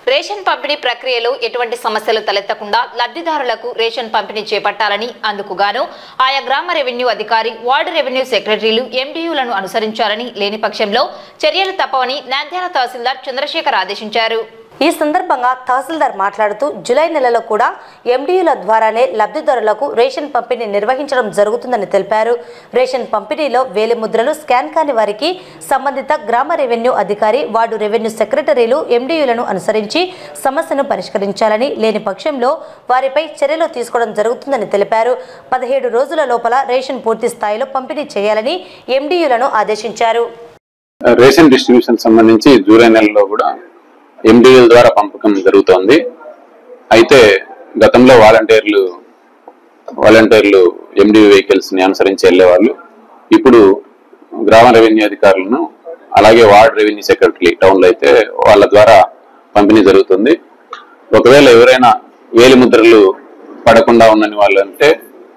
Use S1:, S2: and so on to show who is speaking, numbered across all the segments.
S1: ration పంపిణీ ప్రక్రియలో ఎటువంటి సమస్యలు తలెత్తకుండా లబ్ధిదారులకు రేషన్ పంపిణీ చేపట్టాలని అందుకు గాను ఆయా గ్రామ రెవెన్యూ అధికారి వార్డు రెవెన్యూ సెక్రటరీలు ఎండియులను అనుసరించాలని లేని పక్షంలో చర్యలు తప్పవని నంద్యాల తహసీల్దార్ చంద్రశేఖర్ ఆదేశించారు
S2: ఈ సందర్భంగా తహసీల్దార్ మాట్లాడుతూ జులై నెలలో కూడా ఎండియుల ద్వారానే లబ్ధిదారులకు రేషన్ పంపిణీ నిర్వహించడం జరుగుతుందని తెలిపారు రేషన్ పంపిణీలో వేలి ముద్రలు స్కాన్ కాని వారికి సంబంధిత గ్రామ రెవెన్యూ అధికారి వార్డు రెవెన్యూ సెక్రటరీలు ఎండియులను అనుసరించి సమస్యను పరిష్కరించాలని లేని పక్షంలో వారిపై చర్యలు తీసుకోవడం జరుగుతుందని తెలిపారు పదిహేడు రోజుల లోపల రేషన్ పూర్తి స్థాయిలో పంపిణీ చేయాలని ఎండియులను ఆదేశించారు
S3: రేషన్ డిస్ట్రిబ్యూషన్ సంబంధించి జూలై నెలలో కూడా ఎండిఎల్ ద్వారా పంపకం జరుగుతోంది అయితే గతంలో వాలంటీర్లు వాలంటీర్లు ఎండి వెహికల్స్ ని అనుసరించి వెళ్ళేవాళ్ళు ఇప్పుడు గ్రామ రెవెన్యూ అధికారులను అలాగే వార్డ్ రెవెన్యూ సెక్రటరీ టౌన్ లో అయితే వాళ్ళ ద్వారా పంపిణీ జరుగుతుంది ఒకవేళ ఎవరైనా వేలి ముద్రలు పడకుండా ఉన్నని వాళ్ళు అంటే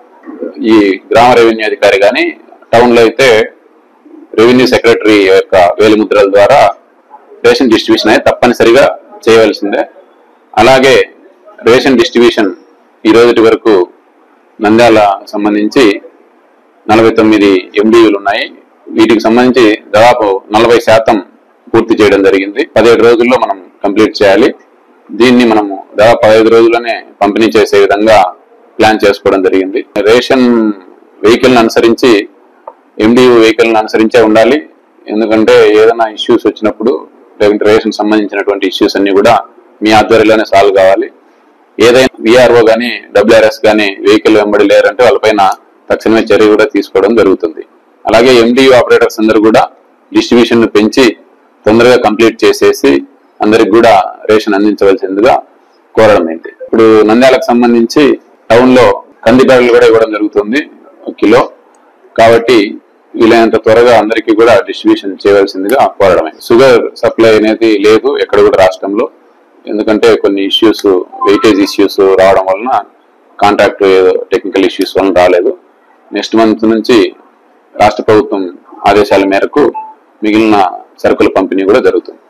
S3: ఈ గ్రామ రెవెన్యూ అధికారి కానీ టౌన్ లో అయితే రెవెన్యూ సెక్రటరీ యొక్క వేలిముద్రల ద్వారా రేషన్ డిస్ట్రిబ్యూషన్ అనేది తప్పనిసరిగా చేయవలసిందే అలాగే రేషన్ డిస్ట్రిబ్యూషన్ ఈ రోజుటి వరకు నంద్యాల సంబంధించి నలభై తొమ్మిది ఎండియూలు ఉన్నాయి వీటికి సంబంధించి దాదాపు నలభై శాతం పూర్తి చేయడం జరిగింది పదిహేడు రోజుల్లో మనం కంప్లీట్ చేయాలి దీన్ని మనము దాదాపు పదహైదు రోజుల్లోనే పంపిణీ చేసే విధంగా ప్లాన్ చేసుకోవడం జరిగింది రేషన్ వెహికల్ అనుసరించి ఎండియు వెహికల్ అనుసరించే ఉండాలి ఎందుకంటే ఏదైనా ఇష్యూస్ వచ్చినప్పుడు లేకుంటే రేషన్ సంబంధించినటువంటి ఇష్యూస్ అన్ని కూడా మీ ఆధ్వర్యంలోనే సాల్వ్ కావాలి ఏదైనా విఆర్ఓ గానీ డబ్ల్యూఆర్ఎస్ గానీ వెహికల్ వెంబడి లేరంటే వాళ్ళపైన తక్షణమే చర్య కూడా తీసుకోవడం జరుగుతుంది అలాగే ఎండియు ఆపరేటర్స్ అందరూ కూడా డిస్ట్రిబ్యూషన్ ను పెంచి తొందరగా కంప్లీట్ చేసేసి అందరికి కూడా రేషన్ అందించవలసిందిగా కోరడం అయింది ఇప్పుడు నంద్యాలకు సంబంధించి టౌన్ లో కంది బ్యాగులు కూడా ఇవ్వడం జరుగుతుంది ఒక కిలో కాబట్టి వీలైనంత త్వరగా అందరికీ కూడా డిస్ట్రిబ్యూషన్ చేయవలసిందిగా కోరడమే షుగర్ సప్లై అనేది లేదు ఎక్కడ కూడా రాష్ట్రంలో ఎందుకంటే కొన్ని ఇష్యూస్ వెయిటేజ్ ఇష్యూస్ రావడం వలన కాంట్రాక్ట్ టెక్నికల్ ఇష్యూస్ వలన రాలేదు నెక్స్ట్ మంత్ నుంచి రాష్ట్ర ప్రభుత్వం ఆదేశాల మేరకు మిగిలిన సరుకుల పంపిణీ కూడా జరుగుతుంది